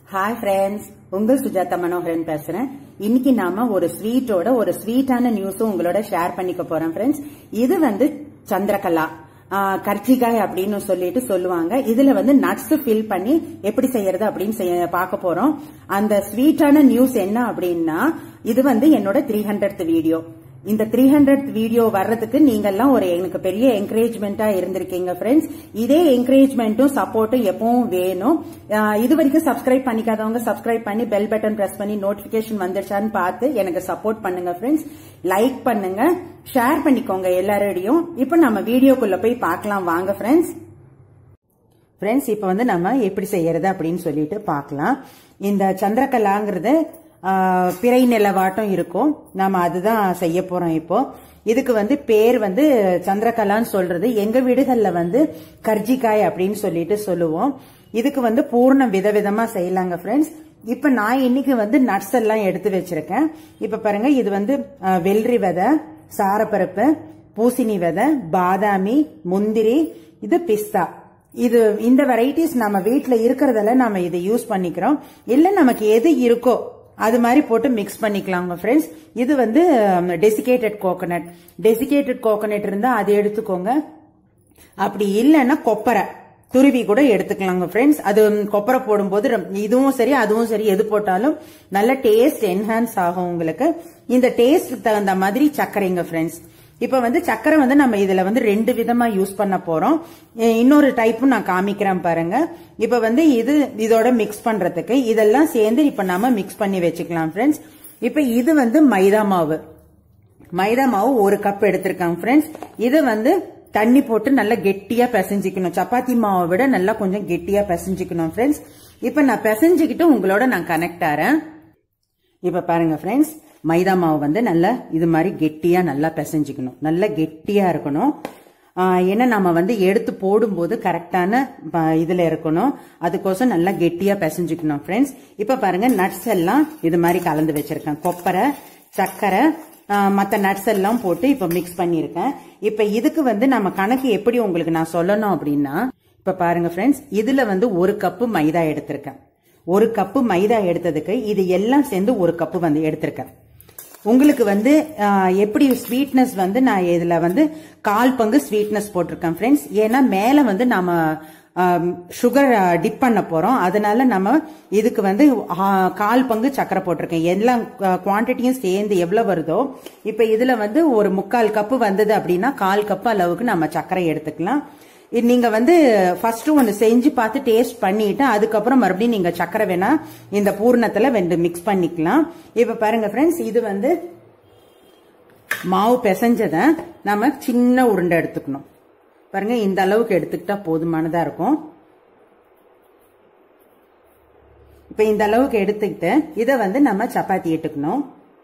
hi friends உங்கள் சுஜாதா மனோகரன் பேசுறேன் இன்னைக்கு நாம ஒரு ஸ்வீட்டோட ஒரு ஸ்வீட்டான நியூஸும் உங்களோட ஷேர் பண்ணிக்க போறோம் ஃப்ரெண்ட்ஸ் இது வந்து சந்திரகலா ஆஹ், கர்ஜிகாய் அப்படின்னு சொல்லிட்டு சொல்லுவாங்க இதுல வந்து நட்ஸ் ஃபில் பண்ணி எப்படி செய்யறது அப்படின்னு செய்ய- பார்க்க போறோம் அந்த ஸ்வீட்டான நியூஸ் என்ன அப்படின்னா இது வந்து என்னோட த்ரீ ஹண்ட்ரட் வீடியோ இந்த த்ரீ ஹண்ட்ரட் வீடியோ வர்றதுக்கு நீங்கெல்லாம் ஒரு எனக்கு பெரிய என்கரேஜ்மெண்டா இருந்திருக்கீங்க ஃப்ரெண்ட்ஸ் இதே என்கரேஜ்மெண்ட்டும் சப்போர்ட்டும் எப்பவும் வேணும் ஆஹ் இது வரைக்கும் சப்ஸ்கிரைப் பண்ணிக்காதவங்க சப்ஸ்கிரைப் பண்ணி பெல் பட்டன் பிரஸ் பண்ணி நோட்டிபிகேஷன் வந்துருச்சான்னு பார்த்து எனக்கு சப்போர்ட் பண்ணுங்க ஃப்ரெண்ட்ஸ் லைக் பண்ணுங்க ஷேர் பண்ணிக்கோங்க எல்லாரோடையும் இப்போ நம்ம வீடியோக்குள்ள போய் பார்க்கலாம் வாங்க ஃப்ரெண்ட்ஸ் ஃப்ரெண்ட்ஸ் இப்போ வந்து நம்ம எப்படி செய்யறது அப்படின்னு சொல்லிட்டு பார்க்கலாம் இந்த சந்திரகலாங்கிறது ஆஹ், பிறை நிலவாட்டம் இருக்கும் நாம அதுதான் செய்ய போறோம் இப்போ இதுக்கு வந்து பேர் வந்து சந்திரகலான்னு சொல்றது எங்க வீடுகள்ல வந்து கர்ஜிக்காய் அப்படின்னு சொல்லிட்டு சொல்லுவோம் இதுக்கு வந்து பூர்ணம் விதவிதமா செய்யலாங்க ஃப்ரெண்ட்ஸ் இப்ப நான் இன்னைக்கு வந்து நட்ஸ் எல்லாம் எடுத்து வச்சிருக்கேன் இப்ப பாருங்க இது வந்து ஆஹ், வெள்ளரி விதை சாரப்பருப்பு பூசணி விதை பாதாமி முந்திரி இது பிஸ்தா இது இந்த வெரைட்டிஸ் நம்ம வீட்ல இருக்கிறதுல நம்ம இதை யூஸ் பண்ணிக்கிறோம் இல்ல நமக்கு எது இருக்கோ அது மாதிரி போட்டு மிக்ஸ் பண்ணிக்கலாங்க ஃப்ரெண்ட்ஸ் இது வந்து டெசிகேட்டட் கோகனட் டெசிகேட்டட் கோகனட் இருந்தா அது எடுத்துக்கோங்க அப்படி இல்லைன்னா கொப்பரை துருவி கூட எடுத்துக்கலாங்க ஃப்ரெண்ட்ஸ் அது கொப்பரை போடும்போது ரொம்ப- இதுவும் சரி அதுவும் சரி எது போட்டாலும் நல்ல டேஸ்ட் என்ஹான்ஸ் ஆகும் உங்களுக்கு இந்த டேஸ்ட் தகுந்த மாதிரி சர்க்கரைங்க ஃப்ரெண்ட்ஸ் இப்ப வந்து சர்க்கரை வந்து நம்ம இதுல வந்து ரெண்டு விதமா யூஸ் பண்ண போறோம் அஹ் இன்னொரு டைப்பும் நான் காமிக்கிறேன் பாருங்க இப்ப வந்து இது இதோட மிக்ஸ் பண்றதுக்கு இதெல்லாம் சேர்ந்து இப்ப நாம மிக்ஸ் பண்ணி வச்சுக்கலாம் ஃப்ரெண்ட்ஸ் இப்ப இது வந்து மைதா மாவு மைதா மாவு ஒரு கப் எடுத்திருக்காங்க ஃப்ரெண்ட்ஸ் இதை வந்து தண்ணி போட்டு நல்லா கெட்டியா பிசைஞ்சிக்கணும் சப்பாத்தி மாவை விட நல்லா கொஞ்சம் கெட்டியா பிசைஞ்சிக்கணும் ஃப்ரெண்ட்ஸ் இப்ப நான் பிசைஞ்சுக்கிட்டு உங்களோட நான் கனெக்ட் ஆறேன் இப்ப பாருங்க ஃப்ரெண்ட்ஸ் மைதா மாவு வந்து நல்லா இது மாதிரி கெட்டியா நல்லா பிசைஞ்சுக்கணும் நல்லா கெட்டியா இருக்கணும் ஆஹ் ஏன்னா நம்ம வந்து எடுத்து போடும்போது கரெக்டான ப- இதுல இருக்கணும் அதுக்கோசம் நல்லா கெட்டியா பிசைஞ்சுக்கணும் ஃப்ரெண்ட்ஸ் இப்ப பாருங்க நட்ஸ் எல்லாம் இது மாதிரி கலந்து வச்சிருக்கேன் கொப்பரை சர்க்கரை ஆஹ் மத்த நட்ஸ் எல்லாம் போட்டு இப்ப மிக்ஸ் பண்ணியிருக்கேன் இப்ப இதுக்கு வந்து நம்ம கணக்கு எப்படி உங்களுக்கு நான் சொல்லணும் அப்படின்னா இப்ப பாருங்க ஃப்ரெண்ட்ஸ் இதுல வந்து ஒரு கப்பு மைதா எடுத்திருக்கேன் ஒரு கப்பு மைதா எடுத்ததுக்கு இது எல்லாம் சேர்ந்து ஒரு கப்பு வந்து எடுத்திருக்கேன் உங்களுக்கு வந்து ஆஹ், எப்படி ஸ்வீட்னஸ் வந்து நான் இதுல வந்து கால் பங்கு ஸ்வீட்னஸ் போட்டிருக்கேன் ஃப்ரெண்ட்ஸ் ஏன்னா மேல வந்து நாம சுகர் டிப் பண்ண போறோம் அதனால நம்ம இதுக்கு வந்து ஆ, கால் பங்கு சக்கரை போட்டிருக்கேன் எல்லா குவான்டிட்டியும் சேர்ந்து எவ்வளவு வருதோ இப்ப இதுல வந்து ஒரு முக்கால் கப்பு வந்தது அப்படின்னா கால் கப்பு அளவுக்கு நம்ம சர்க்கரை எடுத்துக்கலாம் இது நீங்க வந்து ஃபர்ஸ்ட் ஒன்னு செஞ்சு பார்த்து டேஸ்ட் பண்ணிட்டு அதுக்கப்புறம் மறுபடியும் நீங்க சக்கரை வேணா இந்த பூர்ணத்துல ரெண்டு மிக்ஸ் பண்ணிக்கலாம் இப்ப பாருங்க ஃப்ரெண்ட்ஸ் இது வந்து மாவு பிசைஞ்சத நம்ம சின்ன உருண்டை எடுத்துக்கணும் பாருங்க இந்த அளவுக்கு எடுத்துக்கிட்டா போதுமானதா இருக்கும் இப்ப இந்த அளவுக்கு எடுத்துக்கிட்டு இதை வந்து நம்ம சப்பாத்தி எடுத்துக்கணும்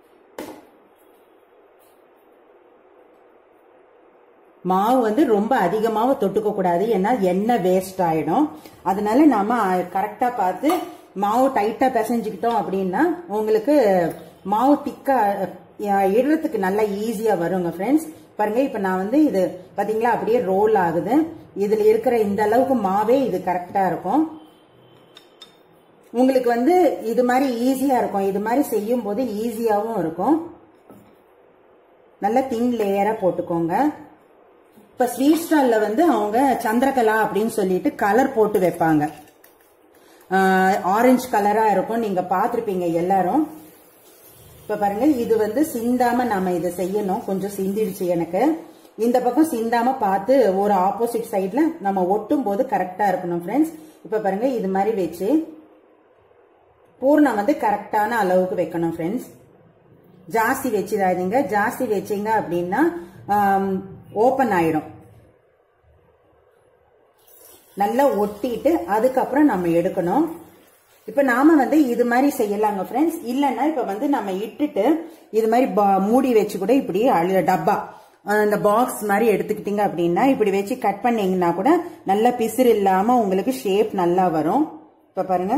மாவு வந்து ரொம்ப அதிகமாக தொட்டுக்க கூடாது ஏன்னா எண்ணெய் வேஸ்ட் ஆயிடும் அதனால நாம கரெக்டா பார்த்து மாவு டைட்டா பிசைஞ்சுக்கிட்டோம் அப்படின்னா உங்களுக்கு மாவு திக்கா அஹ், இடுறதுக்கு நல்லா ஈஸியா வருங்க ஃப்ரெண்ட்ஸ் பாருங்க இப்ப நான் வந்து இது பாத்தீங்களா அப்படியே ரோல் ஆகுது இதுல இருக்கிற இந்த அளவுக்கு மாவே இது கரெக்டா இருக்கும் உங்களுக்கு வந்து இது மாதிரி ஈஸியா இருக்கும் இது மாதிரி செய்யும் போது ஈஸியாவும் இருக்கும் நல்ல தின் லேயரா போட்டுக்கோங்க இப்ப ஸ்வீட் ஸ்டால்ல வந்து அவங்க சந்திரகலா அப்படின்னு சொல்லிட்டு கலர் போட்டு வைப்பாங்க ஆரஞ்சு கலரா இருக்கும் நீங்க பார்த்திருப்பீங்க எல்லாரும் இப்ப பாருங்க இது வந்து சிந்தாம நாம இதை செய்யணும் கொஞ்சம் சிந்திடுச்சு எனக்கு இந்த பக்கம் சிந்தாம பார்த்து ஒரு ஆப்போசிட் சைட்ல நம்ம ஒட்டும் போது கரெக்டா இருக்கணும் ஃப்ரெண்ட்ஸ் இப்ப பாருங்க இது மாதிரி வச்சு பூர்ணம் வந்து கரெக்டான அளவுக்கு வைக்கணும் ஃப்ரெண்ட்ஸ் ஜாஸ்தி வச்சிடாதீங்க ஜாஸ்தி வச்சீங்க அப்படின்னா ஓப்பன் ஆயிடும் நல்லா ஒட்டிட்டு அதுக்கப்புறம் நம்ம எடுக்கணும் இப்ப நாம வந்து இது மாதிரி செய்யலாங்க ஃப்ரெண்ட்ஸ் இல்லைன்னா இப்ப வந்து நம்ம இட்டுட்டு இது மாதிரி பா- மூடி வச்சு கூட இப்படி அழு- டப்பா அஹ் இந்த பாக்ஸ் மாதிரி எடுத்துக்கிட்டீங்க அப்படின்னா இப்படி வச்சு கட் பண்ணீங்கன்னா கூட நல்ல பிசிறு இல்லாம உங்களுக்கு ஷேப் நல்லா வரும் இப்ப பாருங்க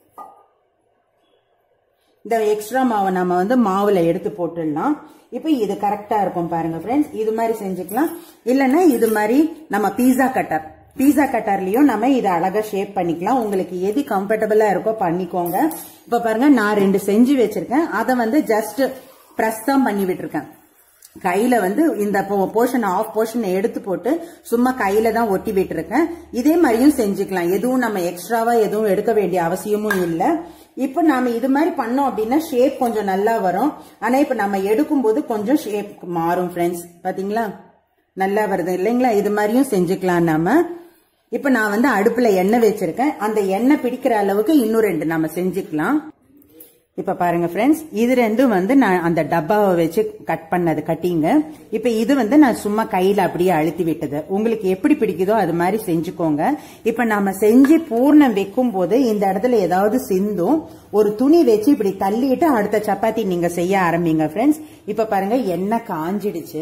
இந்த எக்ஸ்ட்ரா மாவை நம்ம வந்து மாவுல எடுத்து போட்டுடலாம் இப்போ இது கரெக்டா இருக்கும் பாருங்க ஃப்ரெண்ட்ஸ் இது மாதிரி செஞ்சுக்கலாம் இல்லைன்னா இது மாதிரி நம்ம பீஸா கட்டர் பீஸா கட்டர்லயும் நம்ம இதை அழகா ஷேப் பண்ணிக்கலாம் உங்களுக்கு எது கம்ஃபர்டபுளா இருக்கோ பண்ணிக்கோங்க இப்ப பாருங்க நான் ரெண்டு செஞ்சு வச்சிருக்கேன் அதை வந்து ஜஸ்ட் பிரஸ் தான் பண்ணி விட்டுருக்கேன் கையில வந்து இந்த போர்ஷன் ஆஃப் போர்ஷன் எடுத்து போட்டு சும்மா கையில தான் ஒட்டி விட்டுருக்கேன் இதே மாதிரியும் செஞ்சுக்கலாம் எதுவும் நம்ம எக்ஸ்ட்ராவா எதுவும் எடுக்க வேண்டிய அவசியமும் இல்லை இப்ப நாம இது மாதிரி பண்ணோம் அப்படின்னா ஷேப் கொஞ்சம் நல்லா வரும் ஆனா இப்ப நம்ம எடுக்கும்போது கொஞ்சம் ஷேப் மாறும் ஃப்ரெண்ட்ஸ் பாத்தீங்களா நல்லா வருது இல்லைங்களா இது மாதிரியும் செஞ்சுக்கலாம் நாம இப்ப நான் வந்து அடுப்புல எண்ணெய் வச்சிருக்கேன் அந்த எண்ணெய் பிடிக்கிற அளவுக்கு இன்னும் ரெண்டு நம்ம செஞ்சுக்கலாம் இப்ப பாருங்க ஃப்ரெண்ட்ஸ் இது ரெண்டும் வந்து நான் அந்த டப்பாவை வச்சு கட் பண்ணது கட்டிங்க இப்ப இது வந்து நான் சும்மா கையில அப்படியே அழுத்தி விட்டது உங்களுக்கு எப்படி பிடிக்குதோ அது மாதிரி செஞ்சுக்கோங்க இப்ப நாம செஞ்சு பூர்ணம் வைக்கும் போது இந்த இடத்துல ஏதாவது சிந்தும் ஒரு துணி வச்சு இப்படி தள்ளிட்டு அடுத்த சப்பாத்தி நீங்க செய்ய ஆரம்பிங்க ஃப்ரெண்ட்ஸ் இப்ப பாருங்க எண்ணெய் காஞ்சிடுச்சு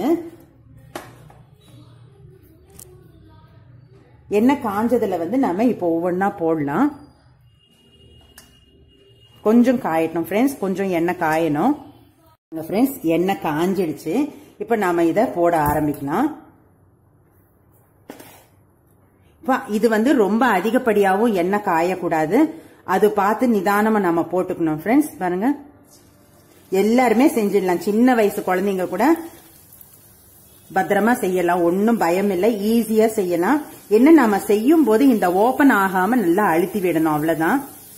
எண்ணெய் காஞ்சதுல வந்து நாம இப்போ ஒவ்வொன்னா போடலாம் கொஞ்சம் காயட்டும் ஃப்ரெண்ட்ஸ் கொஞ்சம் எண்ணெய் காயணும் ஃப்ரெண்ட்ஸ் எண்ணெய் காஞ்சிடுச்சு இப்போ நாம இதை போட ஆரம்பிக்கலாம் இது வந்து ரொம்ப அதிகப்படியாகவும் எண்ணெய் காயக்கூடாது அது பார்த்து நிதானமா நம்ம போட்டுக்கணும் ஃப்ரெண்ட்ஸ் பாருங்க எல்லாருமே செஞ்சிடலாம் சின்ன வயசு குழந்தைங்க கூட பத்திரமா செய்யலாம் ஒன்னும் பயம் இல்லை ஈஸியா செய்யலாம் என்ன நாம செய்யும் போது இந்த ஓபன் ஆகாம நல்லா அழுத்தி விடணும் அவ்வளவுதான்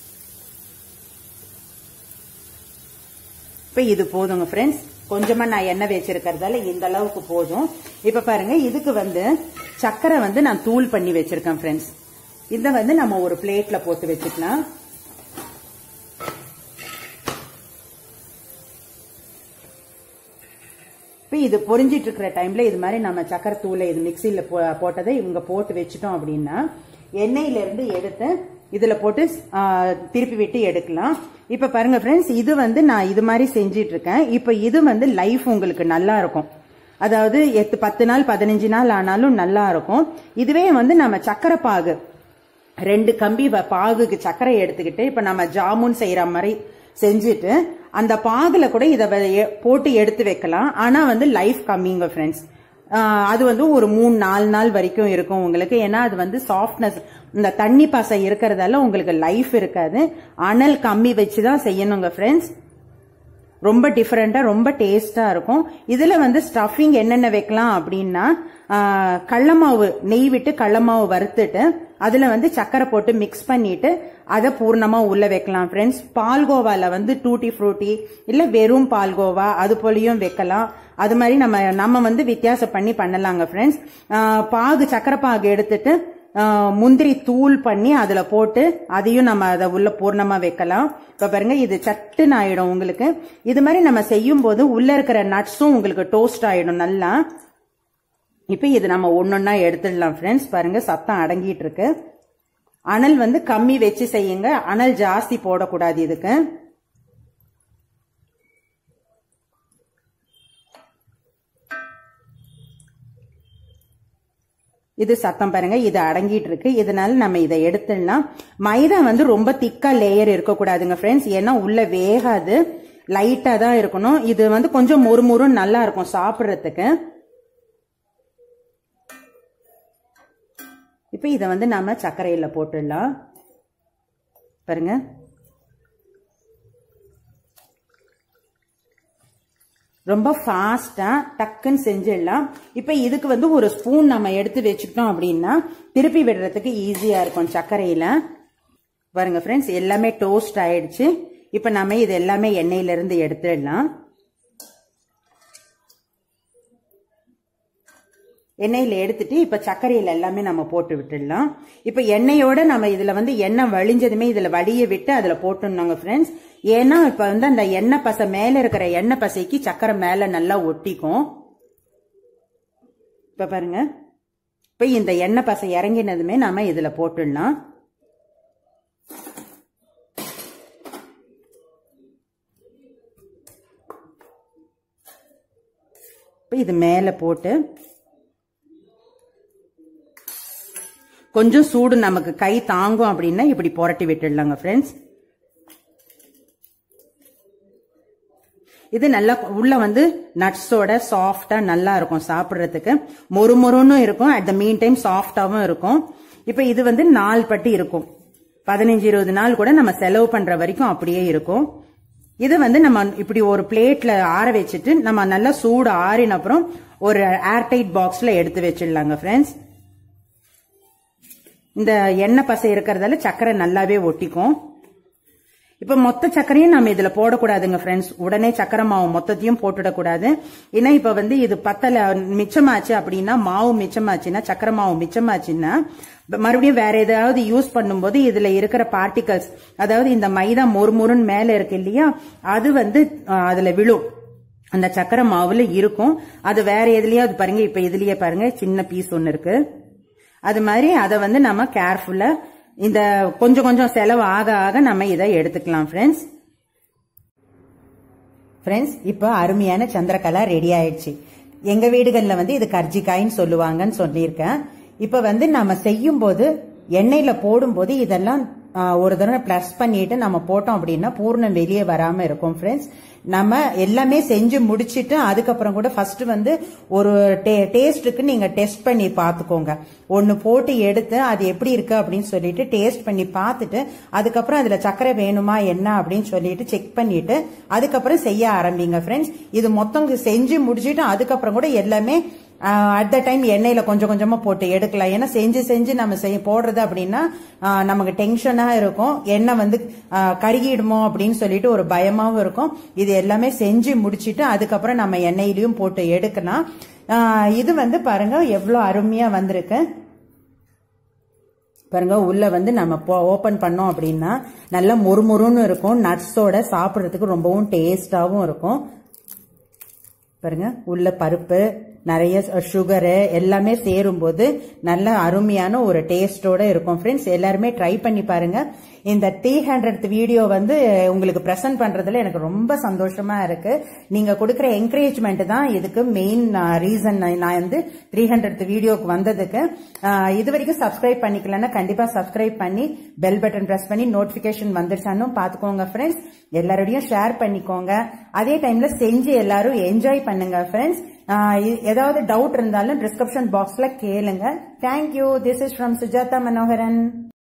இப்ப இது போதுங்க ஃப்ரெண்ட்ஸ் கொஞ்சமா நான் எண்ணெய் வச்சிருக்கிறதால இந்த அளவுக்கு போதும் இப்ப பாருங்க இதுக்கு வந்து சக்கரை வந்து நான் தூள் பண்ணி வச்சிருக்கேன் ஃப்ரெண்ட்ஸ் இத வந்து நம்ம ஒரு பிளேட்ல போட்டு வச்சுக்கலாம் இப்ப இது பொரிஞ்சிட்டு இருக்கிற டைம்ல இது மாதிரி நம்ம சக்கரை தூளை இது மிக்சியில போட்டதை இவங்க போட்டு வச்சுட்டோம் அப்படின்னா எண்ணெயில இருந்து எடுத்து இதுல போட்டு திருப்பி விட்டு எடுக்கலாம் இப்ப பாருங்க ஃப்ரெண்ட்ஸ் இது வந்து நான் இது மாதிரி செஞ்சிட்டு இருக்கேன் இப்ப இது வந்து லைஃப் உங்களுக்கு நல்லா இருக்கும் அதாவது எட்டு பத்து நாள் பதினஞ்சு நாள் ஆனாலும் நல்லா இருக்கும் இதுவே வந்து நம்ம சக்கரை பாகு ரெண்டு கம்பி பாகுக்கு சக்கரை எடுத்துக்கிட்டு இப்ப நம்ம ஜாமுன் செய்யற மாதிரி செஞ்சுட்டு அந்த பாகுல கூட இதை போட்டு எடுத்து வைக்கலாம் ஆனா வந்து லைஃப் கம்மிங்க ஃப்ரெண்ட்ஸ் அது வந்து ஒரு மூணு நாலு நாள் வரைக்கும் இருக்கும் உங்களுக்கு ஏன்னா அது வந்து சாஃப்ட்னஸ் இந்த தண்ணி பாசை இருக்கிறதால உங்களுக்கு லைஃப் இருக்காது அனல் கம்மி வச்சு தான் செய்யணுங்க ஃப்ரெண்ட்ஸ் ரொம்ப டிஃப்ரெண்டா ரொம்ப டேஸ்டா இருக்கும் இதுல வந்து ஸ்டஃபிங் என்னென்ன வைக்கலாம் அப்படின்னா கடலமாவு நெய் விட்டு கடலமாவு வறுத்துட்டு அதுல வந்து சக்கரை போட்டு மிக்ஸ் பண்ணிட்டு அதை பூர்ணமா உள்ள வைக்கலாம் ஃப்ரெண்ட்ஸ் பால்கோவால வந்து டூட்டி ஃப்ரூட்டி இல்ல வெறும் பால்கோவா அது போலயும் வைக்கலாம் அது மாதிரி நம்ம நம்ம வந்து வித்தியாசம் பண்ணி பண்ணலாங்க ஃப்ரெண்ட்ஸ் பாகு சக்கரை பாகு எடுத்துட்டு முந்திரி தூள் பண்ணி அதுல போட்டு அதையும் நம்ம அதை உள்ள பூர்ணமா வைக்கலாம் இப்ப பாருங்க இது சட்டுன்னு ஆயிடும் உங்களுக்கு இது மாதிரி நம்ம செய்யும் போது உள்ள இருக்கிற நட்ஸும் உங்களுக்கு டோஸ்ட் ஆயிடும் நல்லா இப்ப இது நம்ம ஒன்னொன்னா எடுத்துடலாம் ஃப்ரெண்ட்ஸ் பாருங்க சத்தம் அடங்கிட்டு இருக்கு அனல் வந்து கம்மி வச்சு செய்யுங்க அனல் ஜாஸ்தி போடக்கூடாது இதுக்கு இது சத்தம் பாருங்க இது அடங்கிட்டு இருக்கு இதனால நம்ம இதை எடுத்துடலாம் மைதா வந்து ரொம்ப திக்கா லேயர் இருக்கக்கூடாதுங்க ஃப்ரெண்ட்ஸ் ஏன்னா உள்ள வேகாது லைட்டா தான் இருக்கணும் இது வந்து கொஞ்சம் மொறுமொறுன்னு நல்லா இருக்கும் சாப்பிட்றதுக்கு இப்ப இதை வந்து நாம சர்க்கரையில போட்டுடலாம் பாருங்க ரொம்ப ஃபாஸ்டா டக்குன்னு செஞ்சிடலாம் இப்ப இதுக்கு வந்து ஒரு ஸ்பூன் நம்ம எடுத்து வச்சுக்கிட்டோம் அப்படின்னா திருப்பி விடுறதுக்கு ஈஸியா இருக்கும் சர்க்கரையில பாருங்க ஃப்ரெண்ட்ஸ் எல்லாமே டோஸ்ட் ஆயிடுச்சு இப்ப நம்ம இது எல்லாமே எண்ணெயில இருந்து எடுத்துடலாம் எண்ணெயில எடுத்துட்டு இப்ப சர்க்கரையில எல்லாமே நம்ம போட்டு விட்டுடலாம் இப்ப எண்ணெயோட நம்ம இதுல வந்து எண்ணெய் வழிஞ்சதுமே இதுல வடிய விட்டு அதுல போட்டுருந்தாங்க ஃப்ரெண்ட்ஸ் ஏன்னா இப்ப வந்து அந்த எண்ணெய் பசை மேல இருக்கிற எண்ணெய் பசைக்கு சர்க்கரை மேல நல்லா ஒட்டிக்கும் இப்ப பாருங்க இப்ப இந்த எண்ணெய் பசை இறங்கினதுமே நாம இதுல போட்டுடலாம் இப்ப இது மேல போட்டு கொஞ்சம் சூடு நமக்கு கை தாங்கும் அப்படின்னா இப்படி புரட்டி விட்டுடலாங்க ஃப்ரெண்ட்ஸ் இது நல்லா உள்ள வந்து நட்ஸோட சாஃப்டா நல்லா இருக்கும் சாப்பிட்றதுக்கு மொறு மொறுன்னு இருக்கும் அட் த மீன் டைம் சாஃப்டாவும் இருக்கும் இப்ப இது வந்து நாலு பட்டி இருக்கும் பதினஞ்சு இருபது நாள் கூட நம்ம செலவு பண்ற வரைக்கும் அப்படியே இருக்கும் இது வந்து நம்ம இப்படி ஒரு பிளேட்ல ஆற வச்சுட்டு நம்ம நல்லா சூடு ஆறின அப்புறம் ஒரு ஏர்டைட் பாக்ஸ்ல எடுத்து வச்சிடலாங்க ஃப்ரெண்ட்ஸ் இந்த எண்ணெய் பசை இருக்கிறதால சர்க்கரை நல்லாவே ஒட்டிக்கும் இப்ப மொத்த சர்க்கரையும் நம்ம இதுல போடக்கூடாதுங்க ஃப்ரெண்ட்ஸ் உடனே சக்கரை மாவு மொத்தத்தையும் போட்டுடக்கூடாது ஏன்னா இப்ப வந்து இது பத்தல மிச்சமாச்சு அப்படின்னா மாவு மிச்சமாச்சுன்னா சக்கரை மாவு மிச்சமாச்சுன்னா மறுபடியும் வேற ஏதாவது யூஸ் பண்ணும்போது இதுல இருக்கிற பார்ட்டிகல்ஸ் அதாவது இந்த மைதா மொறுமொறுன்னு மேல இருக்கு இல்லையா அது வந்து அஹ், அதுல விழும் அந்த சக்கரை மாவுல இருக்கும் அது வேற எதுலயாவது பாருங்க இப்ப இதுலயே பாருங்க சின்ன பீஸ் ஒன்னு இருக்கு அது மாதிரி அதை வந்து நம்ம கேர்ஃபுல்லா இந்த கொஞ்சம் கொஞ்சம் செலவு ஆக ஆக நம்ம இதை எடுத்துக்கலாம் ஃப்ரெண்ட்ஸ் ஃப்ரெண்ட்ஸ் இப்போ அருமையான சந்திரகலா ரெடி ஆயிடுச்சு எங்க வீடுகள்ல வந்து இது கர்ஜிக்காயின்னு சொல்லுவாங்கன்னு சொல்லியிருக்கேன் இப்போ வந்து நம்ம செய்யும் போது எண்ணெயில போடும்போது இதெல்லாம் ஆ, ஒரு தடவை ப்ளஸ் பண்ணிட்டு நம்ம போட்டோம் அப்படின்னா பூர்ணம் வெளியே வராம இருக்கும் ஃப்ரெண்ட்ஸ் நம்ம எல்லாமே செஞ்சு முடிச்சிட்டு அதுக்கப்புறம் கூட ஃபர்ஸ்ட் வந்து ஒரு டேஸ்ட்டுக்கு நீங்க டெஸ்ட் பண்ணி பார்த்துக்கோங்க ஒன்னு போட்டு எடுத்து அது எப்படி இருக்கு அப்படின்னு சொல்லிட்டு டேஸ்ட் பண்ணி பார்த்துட்டு அதுக்கப்புறம் அதுல சர்க்கரை வேணுமா என்ன அப்படின்னு சொல்லிட்டு செக் பண்ணிட்டு அதுக்கப்புறம் செய்ய ஆரம்பிங்க ஃப்ரெண்ட்ஸ் இது மொத்தம் செஞ்சு முடிச்சிட்டு அதுக்கப்புறம் கூட எல்லாமே அட் த டைம் எண்ணெயில கொஞ்சம் கொஞ்சமா போட்டு எடுக்கலாம் ஏன்னா செஞ்சு செஞ்சு நம்ம செய்ய போடுறது அப்படின்னா ஆஹ், நமக்கு டென்ஷனா இருக்கும் எண்ணெய் வந்து ஆஹ், கருகிடுமோ அப்படின்னு சொல்லிட்டு ஒரு பயமாவும் இருக்கும் இது எல்லாமே செஞ்சு முடிச்சிட்டு அதுக்கப்புறம் நம்ம எண்ணெயிலையும் போட்டு எடுக்கலாம் ஆஹ், இது வந்து பாருங்க எவ்வளவு அருமையா வந்திருக்கு பாருங்க உள்ள வந்து நம்ம ஓபன் பண்ணோம் அப்படின்னா நல்லா மொறுமொறுன்னு இருக்கும் நட்ஸோட சாப்பிடுறதுக்கு ரொம்பவும் டேஸ்டாவும் இருக்கும் பாருங்க உள்ள பருப்பு நிறைய சுகரு எல்லாமே சேரும்போது நல்ல அருமையான ஒரு டேஸ்டோட இருக்கும் ஃப்ரெண்ட்ஸ் எல்லாருமே ட்ரை பண்ணி பாருங்க இந்த த்ரீ ஹண்ட்ரட் வீடியோ வந்து உங்களுக்கு பிரசன்ட் பண்றதுல எனக்கு ரொம்ப சந்தோஷமா இருக்கு நீங்க கொடுக்குற என்கரேஜ்மெண்ட் தான் இதுக்கு மெயின் ரீசன் நான் வந்து த்ரீ ஹண்ட்ரட் வீடியோக்கு வந்ததுக்கு ஆஹ், இது வரைக்கும் சப்ஸ்கிரைப் பண்ணிக்கலன்னா கண்டிப்பா சப்ஸ்கிரைப் பண்ணி பெல் பட்டன் பிரஸ் பண்ணி நோட்டிபிகேஷன் வந்துருச்சான்னு பாத்துக்கோங்க ஃப்ரெண்ட்ஸ் எல்லாரோடையும் ஷேர் பண்ணிக்கோங்க அதே டைம்ல செஞ்சு எல்லாரும் என்ஜாய் பண்ணுங்க ஃப்ரெண்ட்ஸ் ஏதாவது டவுட் இருந்தாலும் டிஸ்கிரிப்ஷன் பாக்ஸ்ல கேளுங்க thank you this is from Sujatha Manoharan